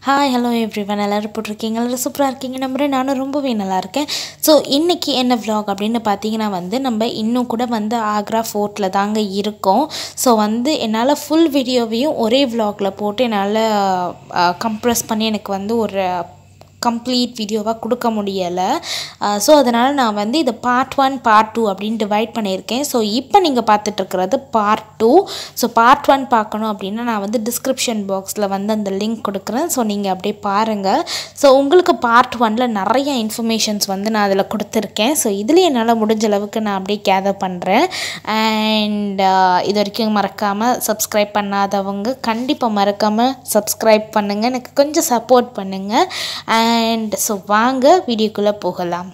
Hi hello everyone எல்லோரும் போட்டிருக்கீங்க எல்லோரும் சூப்பராக இருக்கீங்க நம்புறேன் நானும் ரொம்பவே நல்லா இருக்கேன் ஸோ இன்றைக்கி என்ன vlog அப்படின்னு பார்த்தீங்கன்னா வந்து நம்ம இன்னும் கூட வந்து ஆக்ரா ஃபோர்ட்டில் தாங்க இருக்கோம் ஸோ வந்து என்னால் ஃபுல் வீடியோவையும் ஒரே vlogல போட்டு என்னால் கம்ப்ரெஸ் பண்ணி எனக்கு வந்து ஒரு கம்ப்ளீட் வீடியோவாக கொடுக்க முடியலை ஸோ அதனால் நான் வந்து இதை பார்ட் ஒன் பார்ட் டூ அப்படின்னு டிவைட் பண்ணியிருக்கேன் ஸோ இப்போ நீங்கள் பார்த்துட்ருக்கிறது part two so part one பார்க்கணும் அப்படின்னா நான் வந்து டிஸ்கிரிப்ஷன் பாக்ஸில் வந்து அந்த லிங்க் கொடுக்குறேன் ஸோ நீங்கள் அப்படியே பாருங்கள் ஸோ உங்களுக்கு பார்ட் ஒனில் நிறைய இன்ஃபர்மேஷன்ஸ் வந்து நான் அதில் கொடுத்துருக்கேன் ஸோ இதுலேயே என்னால் முடிஞ்ச அளவுக்கு நான் அப்படியே கேதர் பண்ணுறேன் அண்ட் இது வரைக்கும் மறக்காமல் சப்ஸ்கிரைப் பண்ணாதவங்க கண்டிப்பாக மறக்காமல் சப்ஸ்கிரைப் பண்ணுங்கள் எனக்கு கொஞ்சம் சப்போர்ட் பண்ணுங்கள் அண்ட் ஸோ வாங்க வீடியோக்குள்ளே போகலாம்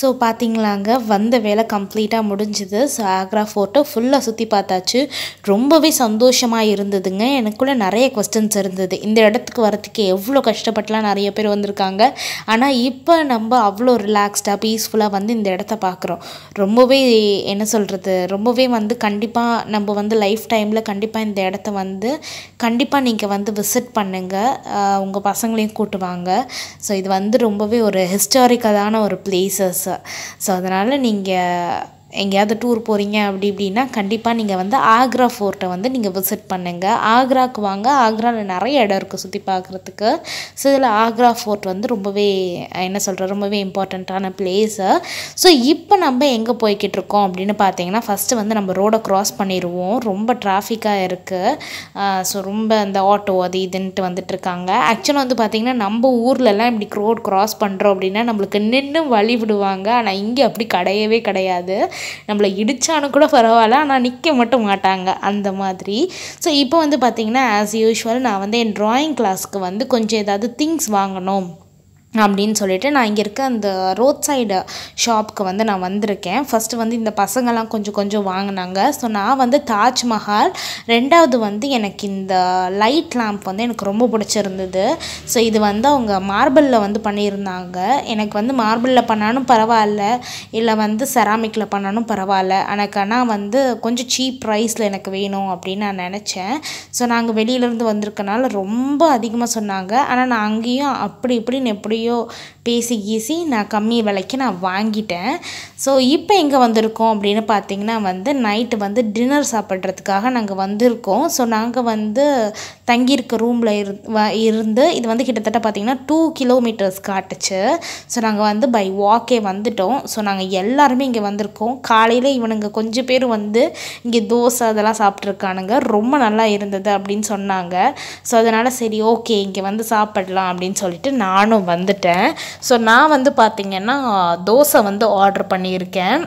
ஸோ பார்த்தீங்களாங்க வந்த வேலை கம்ப்ளீட்டாக முடிஞ்சுது ஸோ ஆக்ரா ஃபோர்ட்டை ஃபுல்லாக சுற்றி பார்த்தாச்சு ரொம்பவே சந்தோஷமாக இருந்ததுங்க எனக்குள்ளே நிறைய கொஸ்டின்ஸ் இருந்தது இந்த இடத்துக்கு வரத்துக்கு எவ்வளோ கஷ்டப்பட்டுலாம் நிறைய பேர் வந்திருக்காங்க ஆனால் இப்போ நம்ம அவ்வளோ ரிலாக்ஸ்டாக பீஸ்ஃபுல்லாக வந்து இந்த இடத்த பார்க்குறோம் ரொம்பவே என்ன சொல்கிறது ரொம்பவே வந்து கண்டிப்பாக நம்ம வந்து லைஃப் டைமில் கண்டிப்பாக இந்த இடத்த வந்து கண்டிப்பாக நீங்கள் வந்து விசிட் பண்ணுங்கள் உங்கள் பசங்களையும் கூட்டு வாங்க ஸோ இது வந்து ரொம்பவே ஒரு ஹிஸ்டாரிக்கலான ஒரு பிளேசஸ் ஸோ அதனால் நீங்கள் எங்கேயாவது டூர் போகிறீங்க அப்படி இப்படின்னா கண்டிப்பாக நீங்கள் வந்து ஆக்ரா ஃபோர்ட்டை வந்து நீங்கள் விசிட் பண்ணுங்கள் ஆக்ராவுக்கு வாங்க ஆக்ராவில் நிறைய இடம் இருக்குது சுற்றி பார்க்குறதுக்கு ஸோ இதில் ஆக்ரா ஃபோர்ட் வந்து ரொம்பவே என்ன சொல்கிறது ரொம்பவே இம்பார்ட்டண்ட்டான பிளேஸு ஸோ இப்போ நம்ம எங்கே போய்கிட்டு இருக்கோம் அப்படின்னு பார்த்தீங்கன்னா ஃபஸ்ட்டு வந்து நம்ம ரோடை க்ராஸ் பண்ணிடுவோம் ரொம்ப டிராஃபிக்காக இருக்குது ஸோ ரொம்ப அந்த ஆட்டோ அது இதுன்ட்டு வந்துட்டு இருக்காங்க ஆக்சுவலாக வந்து பார்த்திங்கன்னா நம்ம ஊர்லலாம் இப்படி ரோட் க்ராஸ் பண்ணுறோம் அப்படின்னா நம்மளுக்கு நின்று வழி விடுவாங்க ஆனால் இங்கே அப்படி கிடையவே கிடையாது நம்மளை இடித்தானு கூட பரவாயில்ல ஆனால் நிற்க மட்டும் மாட்டாங்க அந்த மாதிரி ஸோ இப்போ வந்து பார்த்திங்கன்னா ஆஸ் யூஷுவல் நான் வந்து என் ட்ராயிங் கிளாஸ்க்கு வந்து கொஞ்சம் ஏதாவது திங்ஸ் வாங்கணும் அப்படின்னு சொல்லிட்டு நான் இங்கே இருக்க அந்த ரோட் சைடு ஷாப்புக்கு வந்து நான் வந்திருக்கேன் ஃபஸ்ட்டு வந்து இந்த பசங்கள்லாம் கொஞ்சம் கொஞ்சம் வாங்கினாங்க ஸோ நான் வந்து தாஜ்மஹால் ரெண்டாவது வந்து எனக்கு இந்த லைட் லேம்ப் வந்து எனக்கு ரொம்ப பிடிச்சிருந்தது ஸோ இது வந்து அவங்க மார்பிளில் வந்து பண்ணியிருந்தாங்க எனக்கு வந்து மார்பிளில் பண்ணாலும் பரவாயில்ல இல்லை வந்து செராமிக்கில் பண்ணாலும் பரவாயில்ல எனக்கு ஆனால் வந்து கொஞ்சம் சீப் ப்ரைஸில் எனக்கு வேணும் அப்படின்னு நான் நினச்சேன் ஸோ நாங்கள் வெளியிலேருந்து வந்திருக்கனால ரொம்ப அதிகமாக சொன்னாங்க ஆனால் நான் அங்கேயும் அப்படி இப்படின்னு எப்படி எப்படியோ பேசி கீசி நான் கம்மி விலைக்கு நான் வாங்கிட்டேன் ஸோ இப்போ எங்கே வந்திருக்கோம் அப்படின்னு பார்த்தீங்கன்னா வந்து நைட்டு வந்து டின்னர் சாப்பிட்றதுக்காக நாங்கள் வந்திருக்கோம் ஸோ நாங்கள் வந்து தங்கியிருக்க ரூமில் இரு இருந்து இது வந்து கிட்டத்தட்ட பார்த்திங்கன்னா டூ கிலோமீட்டர்ஸ் காட்டுச்சு ஸோ நாங்கள் வந்து பை வாக்கே வந்துட்டோம் ஸோ நாங்கள் எல்லாருமே இங்கே வந்திருக்கோம் காலையில் இவனுங்க கொஞ்சம் பேர் வந்து இங்கே தோசை அதெல்லாம் சாப்பிட்ருக்கானுங்க ரொம்ப நல்லா இருந்தது அப்படின்னு சொன்னாங்க ஸோ அதனால் சரி ஓகே இங்கே வந்து சாப்பிடலாம் அப்படின்னு சொல்லிட்டு நானும் வந்துட்டேன் ஸோ நான் வந்து பார்த்திங்கன்னா தோசை வந்து ஆர்டர் பண்ணியிருக்கேன்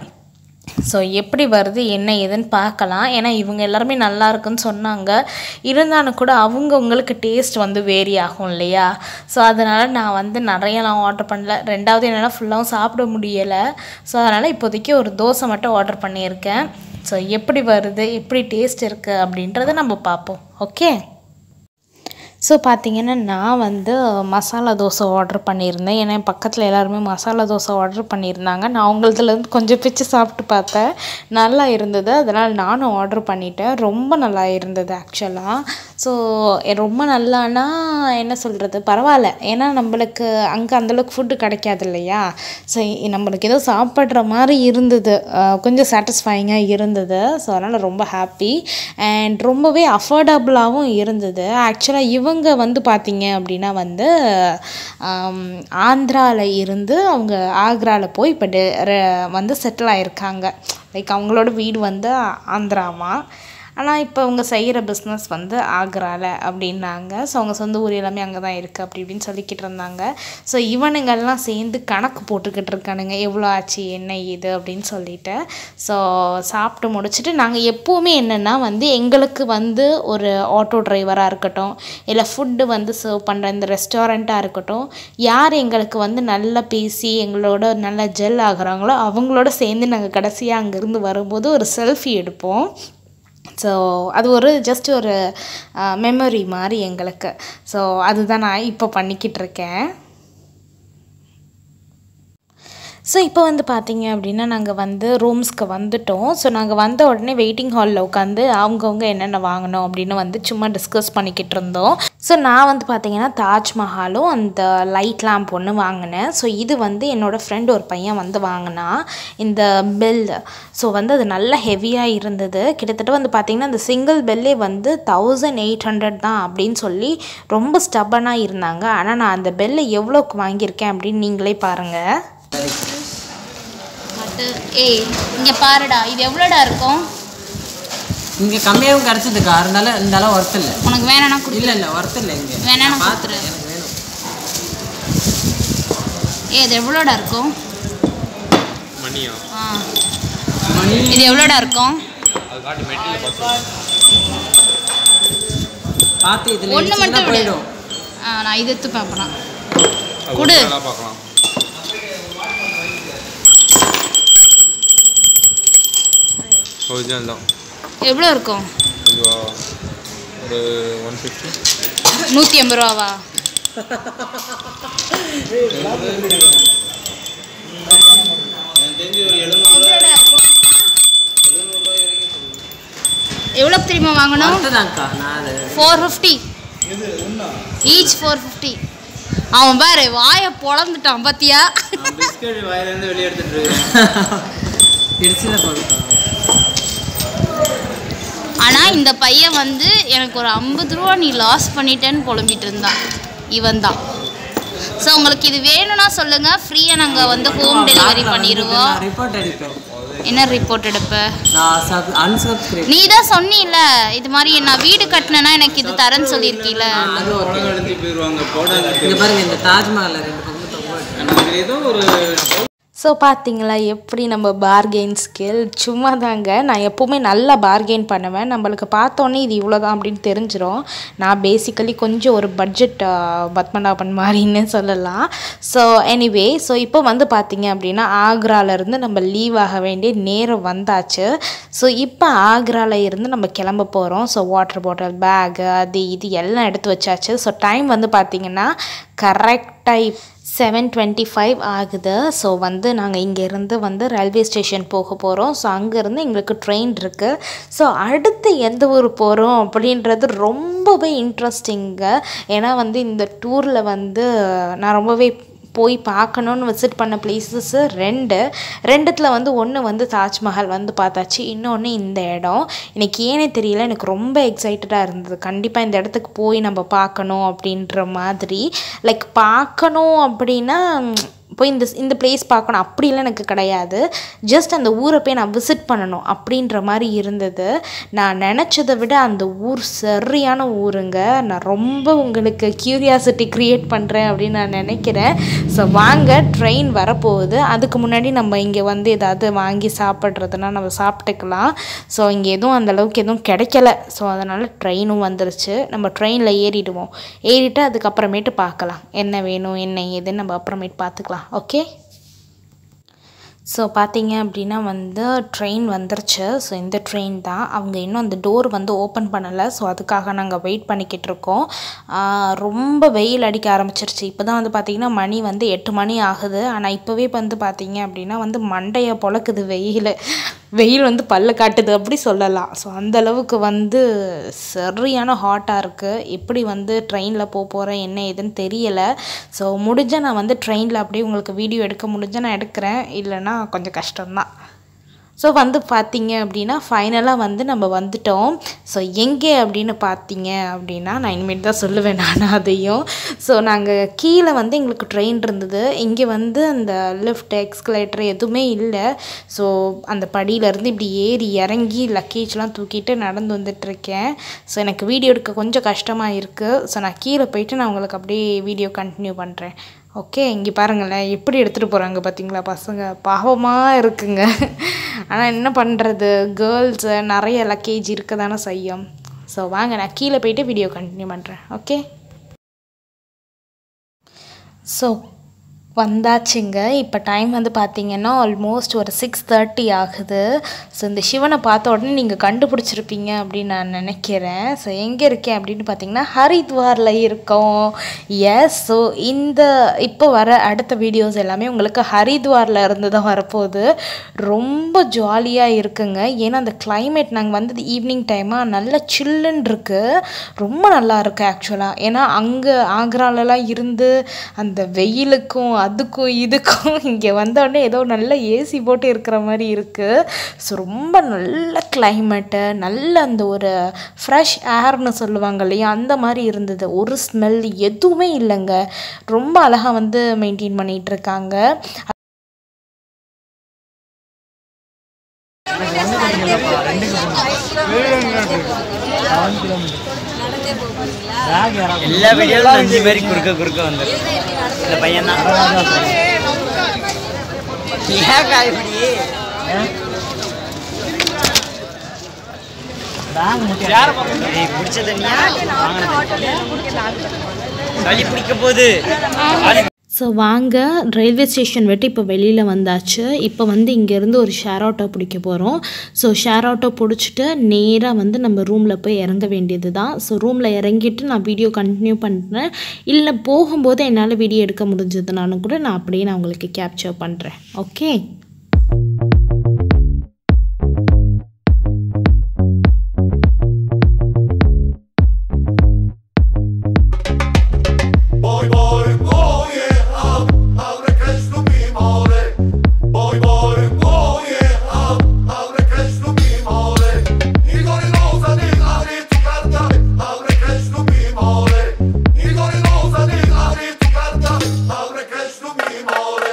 ஸோ எப்படி வருது என்ன ஏதுன்னு பார்க்கலாம் ஏன்னா இவங்க எல்லாருமே நல்லா இருக்குன்னு சொன்னாங்க இருந்தாலும் கூட அவங்கவுங்களுக்கு டேஸ்ட் வந்து வேரி ஆகும் இல்லையா ஸோ அதனால் நான் வந்து நிறையலாம் ஆர்டர் பண்ணல ரெண்டாவது என்னால் ஃபுல்லாகவும் சாப்பிட முடியலை ஸோ அதனால் இப்போதைக்கு ஒரு தோசை மட்டும் ஆர்டர் பண்ணியிருக்கேன் ஸோ எப்படி வருது எப்படி டேஸ்ட் இருக்குது அப்படின்றத நம்ம பார்ப்போம் ஓகே ஸோ பார்த்திங்கன்னா நான் வந்து மசாலா தோசை ஆர்டர் பண்ணியிருந்தேன் ஏன்னா என் பக்கத்தில் எல்லாருமே மசாலா தோசை ஆர்டர் பண்ணியிருந்தாங்க நான் அவங்களதுலேருந்து கொஞ்சம் பிச்சு சாப்பிட்டு பார்த்தேன் நல்லா இருந்தது அதனால் நானும் ஆர்டர் பண்ணிட்டேன் ரொம்ப நல்லா இருந்தது ஆக்சுவலாக ஸோ ரொம்ப நல்லானா என்ன சொல்கிறது பரவாயில்ல ஏன்னா நம்மளுக்கு அங்கே அந்தளவுக்கு ஃபுட்டு கிடைக்காது இல்லையா ஸோ நம்மளுக்கு ஏதோ சாப்பிட்ற மாதிரி இருந்தது கொஞ்சம் சாட்டிஸ்ஃபைங்காக இருந்தது ஸோ அதனால் ரொம்ப ஹாப்பி அண்ட் ரொம்பவே அஃபோர்டபுளாகவும் இருந்தது ஆக்சுவலாக இவங்க வந்து பார்த்திங்க அப்படின்னா வந்து ஆந்திராவில் இருந்து அவங்க ஆக்ராவில் போய் இப்போ வந்து செட்டில் ஆகிருக்காங்க லைக் அவங்களோட வீடு வந்து ஆந்திராவா ஆனால் இப்போ அவங்க செய்கிற பிஸ்னஸ் வந்து ஆக்ராவில் அப்படின்னாங்க ஸோ அவங்க சொந்த ஊர் எல்லாமே அங்கே தான் இருக்குது அப்படி இப்படின்னு சொல்லிக்கிட்டு இருந்தாங்க ஸோ இவனுங்கள்லாம் சேர்ந்து கணக்கு போட்டுக்கிட்டு இருக்கானுங்க எவ்வளோ ஆச்சு என்ன இது அப்படின்னு சொல்லிட்டு ஸோ சாப்பிட்டு முடிச்சுட்டு நாங்கள் எப்போவுமே என்னென்னா வந்து எங்களுக்கு வந்து ஒரு ஆட்டோ டிரைவராக இருக்கட்டும் இல்லை ஃபுட்டு வந்து சர்வ் பண்ணுற இந்த ரெஸ்டாரண்ட்டாக இருக்கட்டும் யார் எங்களுக்கு வந்து நல்லா பேசி எங்களோட நல்லா ஜெல் ஆகுறாங்களோ அவங்களோட சேர்ந்து நாங்கள் கடைசியாக அங்கேருந்து வரும்போது ஒரு செல்ஃபி எடுப்போம் ஸோ அது ஒரு ஜஸ்ட் ஒரு மெமரி மாதிரி எங்களுக்கு ஸோ அதுதான் நான் இப்போ பண்ணிக்கிட்டு இருக்கேன் ஸோ இப்போ வந்து பார்த்தீங்க அப்படின்னா நாங்கள் வந்து ரூம்ஸ்க்கு வந்துட்டோம் ஸோ நாங்கள் வந்த உடனே வெயிட்டிங் ஹாலில் உட்காந்து அவங்கவுங்க என்னென்ன வாங்கணும் அப்படின்னு வந்து சும்மா டிஸ்கஸ் பண்ணிக்கிட்டு இருந்தோம் ஸோ நான் வந்து பார்த்தீங்கன்னா தாஜ்மஹாலும் அந்த லைட் லேம்ப் ஒன்று வாங்கினேன் ஸோ இது வந்து என்னோடய ஃப்ரெண்ட் ஒரு பையன் வந்து வாங்கினா இந்த பெல் ஸோ வந்து அது நல்ல ஹெவியாக இருந்தது கிட்டத்தட்ட வந்து பார்த்திங்கன்னா அந்த சிங்கிள் பெல்லே வந்து தௌசண்ட் எயிட் ஹண்ட்ரட் தான் அப்படின்னு சொல்லி ரொம்ப ஸ்டப்பனாக இருந்தாங்க ஆனால் நான் அந்த பெல்லை எவ்வளோக்கு வாங்கியிருக்கேன் அப்படின்னு நீங்களே பாருங்கள் அது ஏய் இங்கே பாருடா இது எவ்வளோடா இருக்கும் இங்கே கம்மியாகவும் கிடச்சிதுக்கா இருந்தாலும் இந்த அளவு ஒர்த் இல்லை உனக்கு வேணும்னா கொடு இல்லை இல்லை ஒர்த் இல்லை இங்கே வேணாம்னா நான் பார்த்துட்டேன் எனக்கு வேணும் ஏ இது எவ்வளோடா இருக்கும் மணியா ஆ மணி இது எவ்வளோடா இருக்கும் அது காட்டு மெட்டீரியல் பார்த்து பார்த்து இதில் ஒன்று மட்டும் விடு போயிடும் ஆ நான் இது எடுத்து பார்ப்பேன் அது கொடு. நல்லா பார்க்கலாம் ஒரிஜினல் தான் எவ்வளோ இருக்கும் இதுவா ஒரு ஒன் ஃபிஃப்டி நூற்றி ஐம்பது ரூபாவா எவ்வளோ தெரியுமா வாங்கணும் அடுத்ததாங்க்கா நான் அது four fifty each four fifty அவன் பாரு வாயை பொழந்துட்டான் பாத்தியா பிஸ்கட் வாயிலேருந்து வெளியே எடுத்துட்டு இருக்கேன் திருச்சியில் கொடுத்தோம் ஆனால் இந்த பையன் வந்து எனக்கு ஒரு ஐம்பது ரூபா நீ லாஸ் பண்ணிட்டேன்னு புலம்பிட்டு இருந்தான் இவன் தான் ஸோ உங்களுக்கு இது வேணும்னா சொல்லுங்கள் ஃப்ரீயாக நாங்கள் வந்து ஹோம் டெலிவரி பண்ணிடுவோம் நான் ரிப்போர்ட் அடிப்பேன் என்ன ரிப்போர்ட் எடுப்ப நான் சப் அன்சப்ஸ்கிரைப் நீ தான் சொன்னீல இது மாதிரி நான் வீடு கட்டினேன்னா எனக்கு இது தரேன்னு சொல்லியிருக்கீல அது உடனே எடுத்து போயிடுவாங்க போடாது இங்கே பாருங்க இந்த தாஜ்மஹாலில் ரெண்டு பக்கம் தொங்க விட்டு. எனக்கு ஏதோ ஒரு ஸோ பார்த்தீங்களா எப்படி நம்ம பார்கெயின் ஸ்கில் சும்மா தாங்க நான் எப்போவுமே நல்லா பார்கெயின் பண்ணுவேன் நம்மளுக்கு பார்த்தோன்னே இது இவ்வளோ தான் அப்படின்னு தெரிஞ்சிரும் நான் பேசிக்கலி கொஞ்சம் ஒரு பட்ஜெட் பத்மநாபன் மாதிரின்னு சொல்லலாம் ஸோ எனிவே ஸோ இப்போ வந்து பார்த்தீங்க அப்படின்னா ஆக்ராலேருந்து நம்ம லீவ் ஆக வேண்டிய நேரம் வந்தாச்சு ஸோ இப்போ ஆக்ரால இருந்து நம்ம கிளம்ப போகிறோம் ஸோ வாட்டர் பாட்டில் பேகு அது இது எல்லாம் எடுத்து வச்சாச்சு ஸோ டைம் வந்து பார்த்திங்கன்னா கரெக்டாக செவன் டுவெண்ட்டி ஃபைவ் ஆகுது ஸோ வந்து நாங்கள் இங்கேருந்து வந்து ரயில்வே ஸ்டேஷன் போக போகிறோம் ஸோ அங்கேருந்து எங்களுக்கு ட்ரெயின் இருக்குது ஸோ அடுத்து எந்த ஊர் போகிறோம் அப்படின்றது ரொம்பவே இன்ட்ரெஸ்டிங்க ஏன்னா வந்து இந்த டூரில் வந்து நான் ரொம்பவே போய் பார்க்கணுன்னு விசிட் பண்ண பிளேசஸ்ஸு ரெண்டு ரெண்டுத்தில் வந்து ஒன்று வந்து தாஜ்மஹால் வந்து பார்த்தாச்சு இன்னொன்று இந்த இடம் எனக்கு ஏனே தெரியல எனக்கு ரொம்ப எக்ஸைட்டடாக இருந்தது கண்டிப்பாக இந்த இடத்துக்கு போய் நம்ம பார்க்கணும் அப்படின்ற மாதிரி லைக் பார்க்கணும் அப்படின்னா ம், போய் இந்த இந்த பிளேஸ் பார்க்கணும் அப்படிலாம் எனக்கு கிடையாது ஜஸ்ட் அந்த ஊரை போய் நான் விசிட் பண்ணணும் அப்படின்ற மாதிரி இருந்தது நான் நினச்சதை விட அந்த ஊர் சரியான ஊருங்க நான் ரொம்ப உங்களுக்கு க்யூரியாசிட்டி க்ரியேட் பண்ணுறேன் அப்படின்னு நான் நினைக்கிறேன் ஸோ வாங்க ட்ரெயின் வரப்போகுது அதுக்கு முன்னாடி நம்ம இங்கே வந்து ஏதாவது வாங்கி சாப்பிட்றதுனா நம்ம சாப்பிட்டுக்கலாம் ஸோ இங்கே எதுவும் அந்த அளவுக்கு எதுவும் கிடைக்கல ஸோ அதனால் ட்ரெயினும் வந்துருச்சு நம்ம ட்ரெயினில் ஏறிடுவோம் ஏறிட்டு அதுக்கப்புறமேட்டு பார்க்கலாம் என்ன வேணும் என்ன ஏதுன்னு நம்ம அப்புறமேட்டு பார்த்துக்கலாம் ஓகே ஸோ பார்த்தீங்க அப்படின்னா வந்து ட்ரெயின் வந்துருச்சு ஸோ இந்த ட்ரெயின் தான் அவங்க இன்னும் அந்த டோர் வந்து ஓப்பன் பண்ணலை ஸோ அதுக்காக நாங்கள் வெயிட் பண்ணிக்கிட்டு இருக்கோம் ஆஹ் ரொம்ப வெயில் அடிக்க ஆரம்பிச்சிருச்சு இப்போ தான் வந்து பார்த்திங்கன்னா மணி வந்து எட்டு மணி ஆகுது ஆனால் இப்போவே வந்து பார்த்தீங்க அப்படின்னா வந்து மண்டையை பொழக்குது வெயில் வெயில் வந்து பல்ல காட்டுது அப்படி சொல்லலாம் ஸோ அந்த அளவுக்கு வந்து சரியான ஹாட்டாக இருக்குது எப்படி வந்து ட்ரெயினில் போக போகிறேன் என்ன ஏதுன்னு தெரியலை ஸோ முடிஞ்சால் நான் வந்து ட்ரெயினில் அப்படியே உங்களுக்கு வீடியோ எடுக்க முடிஞ்சால் நான் எடுக்கிறேன் இல்லைன்னா கொஞ்சம் கஷ்டம்தான் ஸோ வந்து பார்த்தீங்க அப்படின்னா ஃபைனலாக வந்து நம்ம வந்துட்டோம் ஸோ எங்கே அப்படின்னு பார்த்தீங்க அப்படின்னா நான் இனிமேல் தான் சொல்லுவேன் நான் அதையும் ஸோ நாங்கள் கீழே வந்து எங்களுக்கு ட்ரெயின் இருந்தது இங்கே வந்து அந்த லிஃப்ட் எக்ஸ்கலேட்டர் எதுவுமே இல்லை ஸோ அந்த படியிலேருந்து இப்படி ஏறி இறங்கி லக்கேஜ்லாம் தூக்கிட்டு நடந்து வந்துட்டுருக்கேன் ஸோ எனக்கு வீடியோ எடுக்க கொஞ்சம் கஷ்டமாக இருக்குது ஸோ நான் கீழே போயிட்டு நான் உங்களுக்கு அப்படியே வீடியோ கண்டினியூ பண்ணுறேன் ஓகே இங்கே பாருங்களேன் எப்படி எடுத்துகிட்டு போகிறாங்க பார்த்தீங்களா பசங்க பாவமாக இருக்குங்க ஆனால் என்ன பண்ணுறது கேர்ள்ஸு நிறைய லக்கேஜ் இருக்க தானே செய்யும் ஸோ வாங்க நான் கீழே போயிட்டு வீடியோ கண்டினியூ பண்ணுறேன் ஓகே ஸோ வந்தாச்சுங்க இப்போ டைம் வந்து பார்த்தீங்கன்னா ஆல்மோஸ்ட் ஒரு சிக்ஸ் தேர்ட்டி ஆகுது ஸோ இந்த சிவனை பார்த்த உடனே நீங்கள் கண்டுபிடிச்சிருப்பீங்க அப்படின்னு நான் நினைக்கிறேன் ஸோ எங்கே இருக்கேன் அப்படின்னு பார்த்தீங்கன்னா ஹரித்வாரில் இருக்கோம் எஸ் ஸோ இந்த இப்போ வர அடுத்த வீடியோஸ் எல்லாமே உங்களுக்கு ஹரித்வாரில் இருந்து தான் வரப்போகுது ரொம்ப ஜாலியாக இருக்குங்க ஏன்னா அந்த climate நாங்கள் வந்தது ஈவினிங் டைமாக நல்லா சில்லுன்னு இருக்குது ரொம்ப நல்லா இருக்குது ஆக்சுவலாக ஏன்னா அங்கே ஆக்ராலலாம் இருந்து அந்த வெயிலுக்கும் அதுக்கும் இதுக்கும் இங்கே வந்தோடனே ஏதோ நல்ல ஏசி போட்டு இருக்கிற மாதிரி இருக்குது ஸோ ரொம்ப நல்ல கிளைமேட்டு நல்ல அந்த ஒரு ஃப்ரெஷ் ஏர்னு சொல்லுவாங்க இல்லையா அந்த மாதிரி இருந்தது ஒரு ஸ்மெல் எதுவுமே இல்லைங்க ரொம்ப அழகாக வந்து மெயின்டைன் பண்ணிகிட்டு இருக்காங்க எல்லா வீடியோவும் அஞ்சு பேர் குறுக்க குறுக்க வந்துடும் இந்த பையன் தான் ஏன் காய்படி குடிச்ச தண்ணியா வாங்கின தண்ணி? சளி பிடிக்க போகுது ஸோ வாங்க ரயில்வே ஸ்டேஷன் விட்டு இப்போ வெளியில் வந்தாச்சு இப்போ வந்து இங்கேருந்து ஒரு ஷேர் ஆட்டோ பிடிக்க போகிறோம் ஸோ ஷேர் ஆட்டோ பிடிச்சிட்டு நேராக வந்து நம்ம ரூமில் போய் இறங்க வேண்டியது தான் ஸோ ரூமில் இறங்கிட்டு நான் வீடியோ கண்டினியூ பண்ணுறேன் இல்லை போகும்போது என்னால் வீடியோ எடுக்க முடிஞ்சதுனாலும் கூட நான் அப்படியே நான் உங்களுக்கு கேப்சர் பண்ணுறேன் okay Boj, boj, boje, a, abre kreślu mi more. Boj, boj, boje, a, abre kreślu mi more. Igor Rosa di Ari tu carta, abre kreślu mi more. Igor Rosa di Ari tu carta, abre kreślu mi more.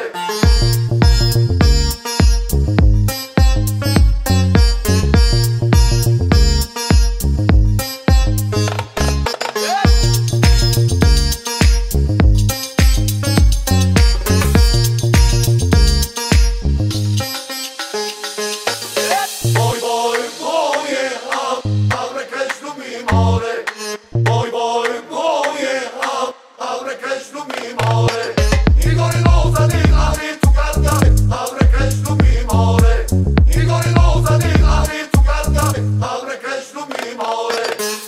Boj, boj, boje, a, abre kreślu mi more. Boj, boj, boje, a, abre kreślu mi more. Igor Rosa di Ari tu carta, abre kreślu mi more. Igor Rosa di Ari tu carta, abre kreślu mi more.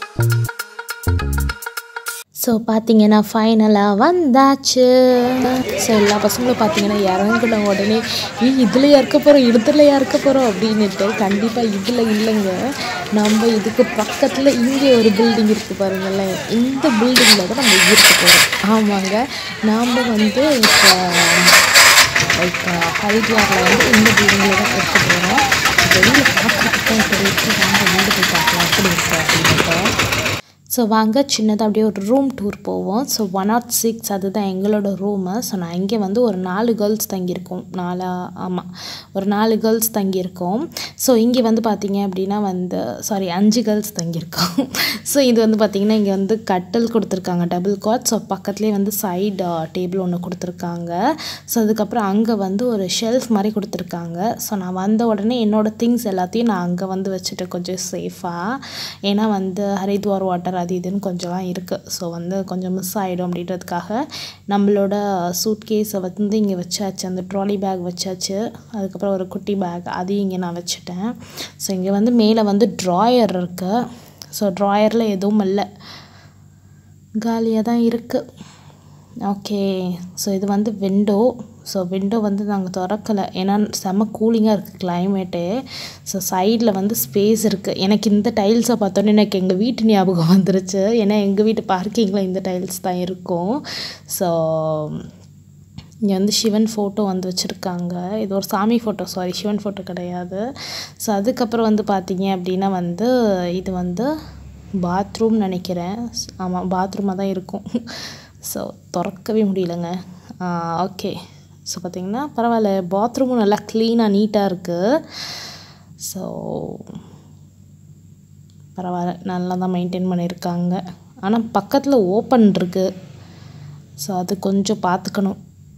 So பார்த்தீங்கன்னா ஃபைனலாக வந்தாச்சு so எல்லா பசங்களும் பார்த்தீங்கன்னா இறங்குன உடனே ஏ இதில் இருக்க போகிறோம் இதில் இருக்க போகிறோம் அப்படின்னுட்டு கண்டிப்பாக இதில் இல்லைங்க நம்ம இதுக்கு பக்கத்தில் இங்கே ஒரு பில்டிங் இருக்குது பாருங்களேன் இந்த பில்டிங்கில் தான் நம்ம இருக்க போகிறோம் ஆமாங்க நாம் வந்து இப்போ லைக் ஹரித்வாரில் வந்து இந்த பில்டிங்கில் தான் இருக்க போகிறோம் வெளியில் பார்க்குறதுக்கு சொல்லிட்டு வாங்க வீடு போய் பார்க்கலாம் எப்படி இருக்கு அப்படின்ட்டு ஸோ வாங்க சின்னதாக அப்படியே ஒரு ரூம் டூர் போவோம் ஸோ ஒன் நாட் சிக்ஸ் அதுதான் எங்களோட ரூமு ஸோ நான் இங்கே வந்து ஒரு நாலு கேர்ள்ஸ் தங்கியிருக்கோம் நாலா ஆமாம் ஒரு நாலு கேர்ள்ஸ் தங்கியிருக்கோம் ஸோ இங்கே வந்து பார்த்தீங்க அப்படின்னா வந்து சாரி அஞ்சு கேர்ள்ஸ் தங்கியிருக்கோம் ஸோ இது வந்து பார்த்திங்கன்னா இங்கே வந்து கட்டில் கொடுத்துருக்காங்க டபுள் காட் ஸோ பக்கத்துலேயே வந்து சைடு டேபிள் ஒன்று கொடுத்துருக்காங்க ஸோ அதுக்கப்புறம் அங்கே வந்து ஒரு ஷெல்ஃப் மாதிரி கொடுத்துருக்காங்க ஸோ நான் வந்த உடனே என்னோடய திங்ஸ் எல்லாத்தையும் நான் அங்கே வந்து வச்சுட்டு கொஞ்சம் சேஃபாக ஏன்னா வந்து ஹரித்வார் வாட்டர் அது இதுன்னு கொஞ்சம்லாம் இருக்குது ஸோ வந்து கொஞ்சம் மிஸ் ஆகிடும் அப்படின்றதுக்காக நம்மளோட சூட் கேஸை வந்து இங்கே வச்சாச்சு அந்த ட்ராலி பேக் வச்சாச்சு அதுக்கப்புறம் ஒரு குட்டி பேக் அதையும் இங்கே நான் வச்சுட்டேன் ஸோ இங்கே வந்து மேலே வந்து ட்ராயர் இருக்குது ஸோ ட்ராயரில் எதுவும் இல்லை காலியாக தான் இருக்குது ஓகே ஸோ இது வந்து விண்டோ ஸோ விண்டோ வந்து நாங்கள் திறக்கலை ஏன்னா செம கூலிங்காக இருக்குது கிளைமேட்டு ஸோ சைடில் வந்து ஸ்பேஸ் இருக்குது எனக்கு இந்த டைல்ஸை பார்த்தோன்னே எனக்கு எங்கள் வீட்டு ஞாபகம் வந்துருச்சு ஏன்னா எங்கள் வீட்டு பார்க்கிங்கில் இந்த டைல்ஸ் தான் இருக்கும் ஸோ இங்கே வந்து சிவன் ஃபோட்டோ வந்து வச்சுருக்காங்க இது ஒரு சாமி ஃபோட்டோ சாரி சிவன் ஃபோட்டோ கிடையாது ஸோ அதுக்கப்புறம் வந்து பார்த்தீங்க அப்படின்னா வந்து இது வந்து பாத்ரூம் நினைக்கிறேன் ஆமாம் பாத்ரூமாக தான் இருக்கும் ஸோ திறக்கவே முடியலங்க ஓகே ஸோ பார்த்தீங்கன்னா பரவாயில்ல பாத்ரூமும் நல்லா க்ளீனாக நீட்டாக இருக்குது ஸோ பரவாயில்ல நல்லா தான் மெயின்டைன் பண்ணியிருக்காங்க ஆனால் பக்கத்தில் ஓப்பன் இருக்குது ஸோ அது கொஞ்சம் பார்த்துக்கணும்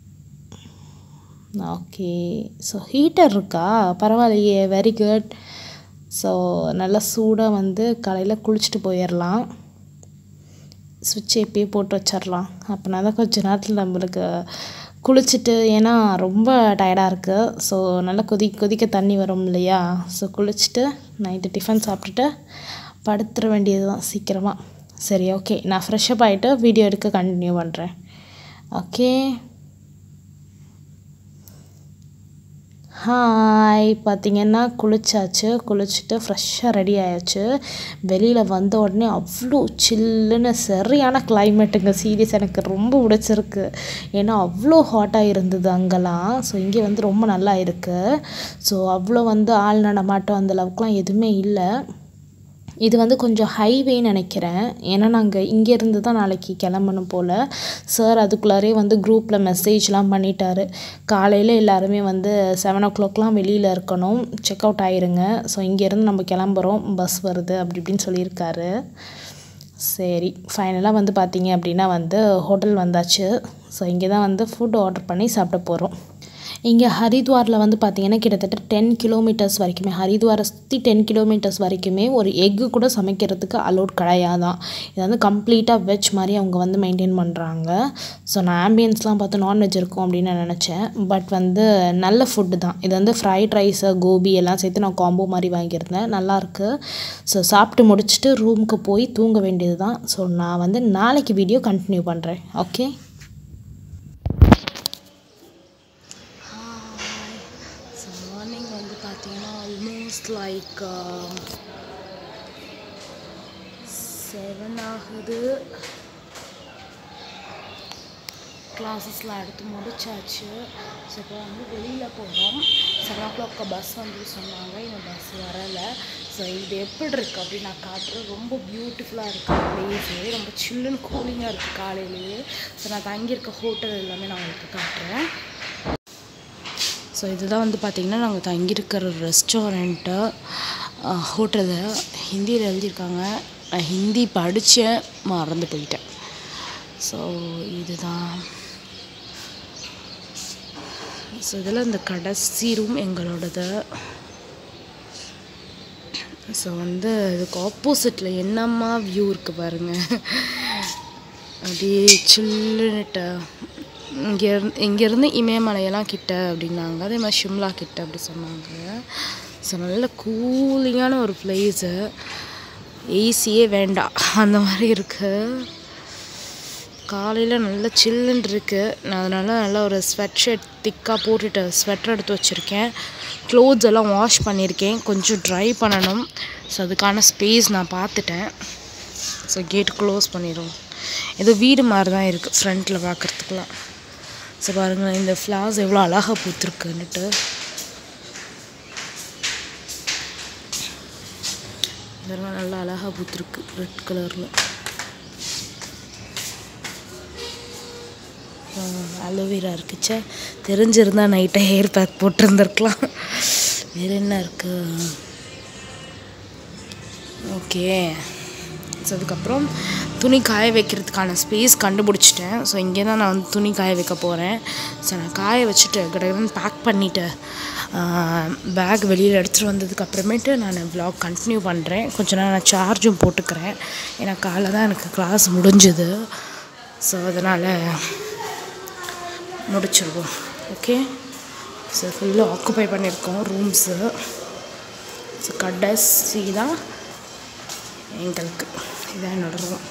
ஓகே ஸோ ஹீட்டர் இருக்கா பரவாயில்லையே வெரி குட் ஸோ நல்லா சூடாக வந்து காலையில் குளிச்சுட்டு போயிடலாம் சுவிட்சை இப்பயே போட்டு வச்சிடலாம் அப்படின்னா தான் கொஞ்ச நேரத்தில் நம்மளுக்கு குளிச்சுட்டு ஏன்னா ரொம்ப டயர்டாக இருக்குது ஸோ நல்லா கொதி கொதிக்க தண்ணி வரும் இல்லையா ஸோ குளிச்சுட்டு நைட்டு டிஃபன் சாப்பிட்டுட்டு படுத்துட வேண்டியது தான் சீக்கிரமாக சரி ஓகே நான் ஃப்ரெஷ்அப் ஆகிட்டு வீடியோ எடுக்க கண்டினியூ பண்ணுறேன் ஓகே ஹாய் பார்த்தீங்கன்னா குளிச்சாச்சு குளிச்சுட்டு ஃப்ரெஷ்ஷாக ரெடி ஆயாச்சு வெளியில் வந்த உடனே அவ்வளோ சில்லுன்னு சரியான கிளைமேட்டுங்க சீரியஸ் எனக்கு ரொம்ப பிடிச்சிருக்கு ஏன்னா அவ்வளோ ஹாட்டாக இருந்தது அங்கெல்லாம் ஸோ இங்கே வந்து ரொம்ப நல்லா இருக்குது ஸோ அவ்வளோ வந்து ஆள் நடமாட்டம் அந்த அளவுக்குலாம் எதுவுமே இல்லை இது வந்து கொஞ்சம் ஹைவேன்னு நினைக்கிறேன் ஏன்னா நாங்கள் இங்கேருந்து தான் நாளைக்கு கிளம்பணும் போல் சார் அதுக்குள்ளாரே வந்து குரூப்பில் மெசேஜ்லாம் பண்ணிட்டாரு காலையில் எல்லாருமே வந்து செவன் ஓ கிளாக்லாம் வெளியில் இருக்கணும் செக் அவுட் ஆயிருங்க ஸோ இங்கேருந்து நம்ம கிளம்புறோம் பஸ் வருது அப்படி இப்படின்னு சொல்லியிருக்காரு சரி ஃபைனலாக வந்து பார்த்தீங்க அப்படின்னா வந்து ஹோட்டல் வந்தாச்சு ஸோ இங்கே தான் வந்து ஃபுட் ஆர்டர் பண்ணி சாப்பிட போகிறோம் இங்கே ஹரித்வாரில் வந்து பார்த்தீங்கன்னா கிட்டத்தட்ட டென் கிலோமீட்டர்ஸ் வரைக்குமே ஹரித்வாரை சுற்றி டென் கிலோமீட்டர்ஸ் வரைக்குமே ஒரு எக்கு கூட சமைக்கிறதுக்கு அலோட் கிடையாதான் இது வந்து கம்ப்ளீட்டாக வெஜ் மாதிரி அவங்க வந்து மெயின்டைன் பண்ணுறாங்க ஸோ நான் ஆம்பியன்ஸ்லாம் பார்த்து நான்வெஜ் இருக்கும் அப்படின்னு நான் நினச்சேன் பட் வந்து நல்ல ஃபுட்டு தான் இது வந்து ஃப்ரைட் ரைஸு கோபி எல்லாம் சேர்த்து நான் காம்போ மாதிரி வாங்கியிருந்தேன் நல்லாயிருக்கு ஸோ சாப்பிட்டு முடிச்சுட்டு ரூமுக்கு போய் தூங்க வேண்டியது தான் ஸோ நான் வந்து நாளைக்கு வீடியோ கண்டினியூ பண்ணுறேன் ஓகே ஸோ மார்னிங் வந்து பார்த்தீங்கன்னா ஆல்மோஸ்ட் லைக் செவன் ஆகுது கிளாஸஸ்லாம் எடுத்து முடிச்சாச்சு ஸோ இப்போ வந்து வெளியில் போகிறோம் செவன் ஓ கிளாக் பஸ் வந்து சொன்னாங்க இந்த பஸ் வரலை ஸோ இது எப்படி இருக்குது அப்படின்னு நான் காட்டுறேன் ரொம்ப பியூட்டிஃபுல்லாக இருக்குது பிளேஸு ரொம்ப சில்லுன்னு கூலிங்காக இருக்குது காலையிலேயே ஸோ நான் தங்கியிருக்க ஹோட்டல் எல்லாமே நான் உங்களுக்கு காட்டுறேன் ஸோ இதுதான் வந்து பார்த்திங்கன்னா நாங்கள் தங்கியிருக்கிற ரெஸ்டாரண்ட்டு ஹோட்டலு ஹிந்தியில் எழுதியிருக்காங்க நான் ஹிந்தி படித்தேன் மறந்து போயிட்டேன் ஸோ இதுதான் ஸோ இதில் இந்த கடைசி ரூம் எங்களோடது ஸோ வந்து இதுக்கு ஆப்போசிட்டில் என்னம்மா வியூ இருக்குது பாருங்கள் அப்படியே சில்லுன்னுட்டு இங்கே இங்கேருந்து இமயமலையெல்லாம் கிட்ட அப்படின்னாங்க அதே மாதிரி ஷிம்லா கிட்ட அப்படி சொன்னாங்க ஸோ நல்ல கூலிங்கான ஒரு பிளேஸு ஏசியே வேண்டாம் அந்த மாதிரி இருக்குது காலையில் நல்லா சில்லுன்னு இருக்குது நான் அதனால் நல்லா ஒரு ஸ்வெட் ஷர்ட் திக்காக போட்டுட்டு ஸ்வெட்டர் எடுத்து வச்சுருக்கேன் க்ளோத்ஸ் எல்லாம் வாஷ் பண்ணியிருக்கேன் கொஞ்சம் ட்ரை பண்ணணும் ஸோ அதுக்கான ஸ்பேஸ் நான் பார்த்துட்டேன் ஸோ கேட் க்ளோஸ் பண்ணிடுவோம் ஏதோ வீடு மாதிரி தான் இருக்குது ஃப்ரண்ட்டில் பார்க்குறதுக்குலாம் ஸோ பாருங்கள் இந்த ஃப்ளார்ஸ் எவ்வளோ அழகாக பூத்துருக்குன்னுட்டு இதெல்லாம் நல்லா அழகாக பூத்துருக்கு ரெட் கலரில் அலோவேரா இருக்குச்சே தெரிஞ்சிருந்தா நைட்டை ஹேர் பேக் போட்டிருந்துருக்கலாம் வேறு என்ன இருக்குது ஓகே ஸோ அதுக்கப்புறம் துணி காய வைக்கிறதுக்கான ஸ்பேஸ் கண்டுபிடிச்சிட்டேன் ஸோ இங்கே தான் நான் வந்து துணி காய வைக்க போகிறேன் ஸோ நான் காய வச்சுட்டு கடகடன்னு பேக் பண்ணிவிட்டு பேக் வெளியில் எடுத்துகிட்டு வந்ததுக்கு அப்புறமேட்டு நான் vlog கண்டினியூ பண்ணுறேன் கொஞ்ச நேரம் நான் சார்ஜும் போட்டுக்கிறேன் ஏன்னா காலைல தான் எனக்கு கிளாஸ் முடிஞ்சுது ஸோ அதனால் முடிச்சிடுவோம் ஓகே ஸோ ஃபுல்லாக ஆக்குப்பை பண்ணியிருக்கோம் ரூம்ஸு ஸோ கடைசி தான் எங்களுக்கு இதான் என்னோட ரூம்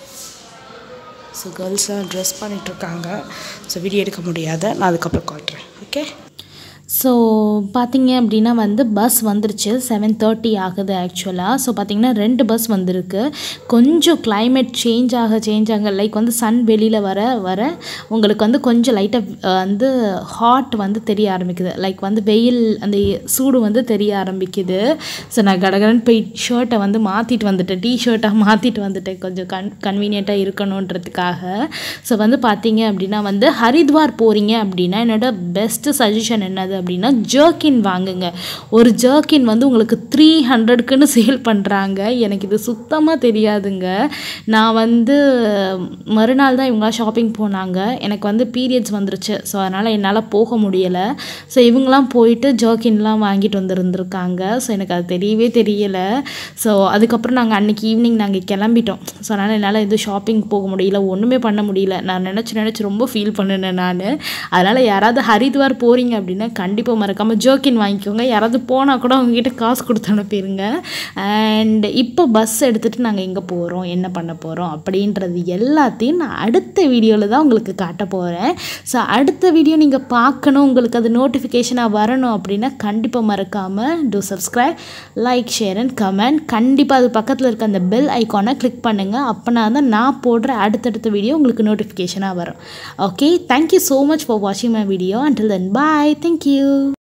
ஸோ கேர்ள்ஸ்லாம் ட்ரெஸ் பண்ணிகிட்ருக்காங்க ஸோ வீடியோ எடுக்க முடியாத நான் அதுக்கப்புறம் காட்டுறேன் ஓகே ஸோ பார்த்தீங்க அப்படின்னா வந்து பஸ் வந்துருச்சு செவன் தேர்ட்டி ஆகுது ஆக்சுவலாக ஸோ பார்த்தீங்கன்னா ரெண்டு பஸ் வந்திருக்கு கொஞ்சம் climate சேஞ்ச் ஆக சேஞ்ச் ஆக லைக் வந்து சன் வெளியில் வர வர உங்களுக்கு வந்து கொஞ்சம் லைட்டாக வந்து ஹாட் வந்து தெரிய ஆரம்பிக்குது லைக் வந்து வெயில் அந்த சூடு வந்து தெரிய ஆரம்பிக்குது ஸோ நான் கடகடன்னு போய் ஷர்ட்டை வந்து மாற்றிட்டு வந்துட்டேன் டீ ஷர்ட்டாக மாற்றிட்டு வந்துட்டேன் கொஞ்சம் கன் கன்வீனியண்ட்டாக இருக்கணுன்றதுக்காக ஸோ வந்து பார்த்தீங்க அப்படின்னா வந்து ஹரித்வார் போகிறீங்க அப்படின்னா என்னோட பெஸ்ட்டு சஜஷன் என்னது அப்படின்னா ஜர்க்கின் வாங்குங்க ஒரு ஜர்க்கின் வந்து உங்களுக்கு த்ரீ ஹண்ட்ரட்க்குன்னு சேல் பண்ணுறாங்க எனக்கு இது சுத்தமாக தெரியாதுங்க நான் வந்து மறுநாள் தான் இவங்களாம் ஷாப்பிங் போனாங்க எனக்கு வந்து பீரியட்ஸ் வந்துருச்சு ஸோ அதனால் என்னால் போக முடியலை ஸோ இவங்களாம் போயிட்டு ஜர்க்கின்லாம் வாங்கிட்டு வந்திருந்துருக்காங்க ஸோ எனக்கு அது தெரியவே தெரியலை ஸோ அதுக்கப்புறம் நாங்கள் அன்றைக்கி ஈவினிங் நாங்கள் கிளம்பிட்டோம் ஸோ அதனால் என்னால் எதுவும் ஷாப்பிங் போக முடியல ஒன்றுமே பண்ண முடியல நான் நினச்சி நினச்சி ரொம்ப ஃபீல் பண்ணினேன் நான் அதனால் யாராவது ஹரித்வார் போகிறீங்க அப்படின்னா கண்டிப்பாக மறக்காமல் ஜோக்கின் வாங்கிக்கோங்க யாராவது போனால் கூட அவங்ககிட்ட காசு கொடுத்து அனுப்பிடுங்க அண்ட் இப்போ பஸ் எடுத்துகிட்டு நாங்கள் எங்கே போகிறோம் என்ன பண்ண போகிறோம் அப்படின்றது எல்லாத்தையும் நான் அடுத்த வீடியோவில் தான் உங்களுக்கு காட்ட போகிறேன் ஸோ அடுத்த வீடியோ நீங்கள் பார்க்கணும் உங்களுக்கு அது நோட்டிஃபிகேஷனாக வரணும் அப்படின்னா கண்டிப்பாக மறக்காமல் do subscribe like share and comment கண்டிப்பாக அது பக்கத்தில் இருக்க அந்த பெல் ஐக்கானை கிளிக் பண்ணுங்கள் அப்போனா தான் நான் போடுற அடுத்தடுத்த வீடியோ உங்களுக்கு நோட்டிஃபிகேஷனாக வரும் okay thank you so much for வாட்சிங் my video until then bye thank you